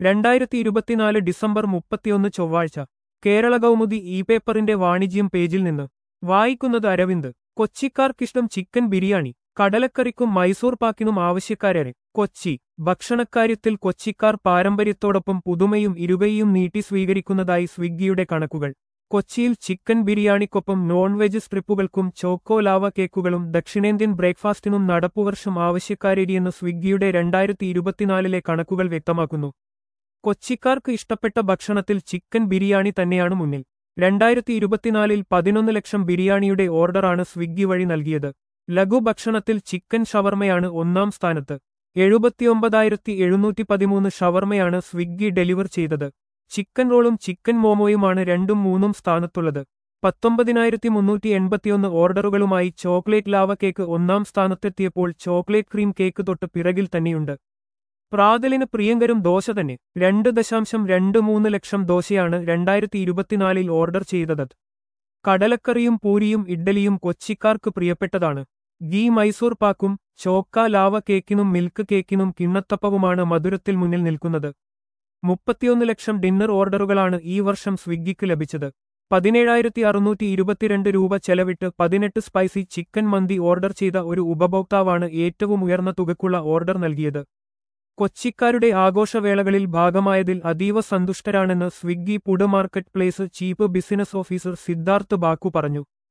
രണ്ടായിരത്തി ഇരുപത്തിനാല് ഡിസംബർ മുപ്പത്തിയൊന്ന് ചൊവ്വാഴ്ച കേരള കൗമുദി ഇ പേപ്പറിന്റെ വാണിജ്യം പേജിൽ നിന്ന് വായിക്കുന്നത് അരവിന്ദ് കൊച്ചിക്കാർക്കിഷ്ടം ചിക്കൻ ബിരിയാണി കടലക്കറിക്കും മൈസൂർ പാക്കിനും ആവശ്യക്കാരേറെ കൊച്ചി ഭക്ഷണക്കാര്യത്തിൽ കൊച്ചിക്കാർ പാരമ്പര്യത്തോടൊപ്പം പുതുമയും ഇരുകയും നീട്ടി സ്വീകരിക്കുന്നതായി സ്വിഗ്ഗിയുടെ കണക്കുകൾ കൊച്ചിയിൽ ചിക്കൻ ബിരിയാണിക്കൊപ്പം നോൺ വെജ് സ്ട്രിപ്പുകൾക്കും ചോക്കോ ലാവ കേക്കുകളും ദക്ഷിണേന്ത്യൻ ബ്രേക്ക്ഫാസ്റ്റിനും നടപ്പുവർഷം ആവശ്യക്കാരേരിയെന്ന് സ്വിഗ്ഗിയുടെ രണ്ടായിരത്തി ഇരുപത്തിനാലിലെ കണക്കുകൾ വ്യക്തമാക്കുന്നു കൊച്ചിക്കാർക്ക് ഇഷ്ടപ്പെട്ട ഭക്ഷണത്തിൽ ചിക്കൻ ബിരിയാണി തന്നെയാണ് മുന്നിൽ രണ്ടായിരത്തി ഇരുപത്തിനാലിൽ പതിനൊന്ന് ലക്ഷം ബിരിയാണിയുടെ ഓർഡറാണ് സ്വിഗ്ഗി വഴി നൽകിയത് ലഘുഭക്ഷണത്തിൽ ചിക്കൻ ഷവർമയാണ് ഒന്നാം സ്ഥാനത്ത് എഴുപത്തിയൊമ്പതായിരത്തി എഴുന്നൂറ്റി പതിമൂന്ന് ഷവർമയാണ് സ്വിഗ്ഗി ഡെലിവർ ചെയ്തത് ചിക്കൻ റോളും ചിക്കൻ മോമോയുമാണ് രണ്ടും മൂന്നും സ്ഥാനത്തുള്ളത് പത്തൊമ്പതിനായിരത്തി മുന്നൂറ്റി എൺപത്തിയൊന്ന് ഓർഡറുകളുമായി ചോക്ലേറ്റ് ലാവ കേക്ക് ഒന്നാം സ്ഥാനത്തെത്തിയപ്പോൾ ചോക്ലേറ്റ് ക്രീം കേക്ക് തൊട്ട് പിറകിൽ തന്നെയുണ്ട് പ്രാതലിന് പ്രിയങ്കരും ദോശ തന്നെ രണ്ട് ദശാംശം രണ്ട് മൂന്ന് ലക്ഷം ദോശയാണ് രണ്ടായിരത്തി ഇരുപത്തിനാലിൽ ഓർഡർ ചെയ്തത് കടലക്കറിയും പൂരിയും ഇഡ്ഡലിയും കൊച്ചിക്കാർക്ക് പ്രിയപ്പെട്ടതാണ് ഗീ മൈസൂർ പാക്കും ചോക്ക ലാവ കേക്കിനും മിൽക്ക് കേക്കിനും കിണ്ണത്തപ്പവുമാണ് മധുരത്തിൽ മുന്നിൽ നിൽക്കുന്നത് മുപ്പത്തിയൊന്ന് ലക്ഷം ഡിന്നർ ഓർഡറുകളാണ് ഈ വർഷം സ്വിഗ്ഗിക്ക് ലഭിച്ചത് പതിനേഴായിരത്തി അറുന്നൂറ്റി ഇരുപത്തിരണ്ട് രൂപ ചെലവിട്ട് പതിനെട്ട് സ്പൈസി ചിക്കൻ മന്തി ഓർഡർ ചെയ്ത ഒരു ഉപഭോക്താവാണ് ഏറ്റവും ഉയർന്ന തുകയ്ക്കുള്ള ഓർഡർ നൽകിയത് കൊച്ചിക്കാരുടെ ആഘോഷവേളകളിൽ ഭാഗമായതിൽ അതീവ സന്തുഷ്ടരാണെന്ന് Swiggy food marketplace chief business officer Siddharth Bhakoo പറഞ്ഞു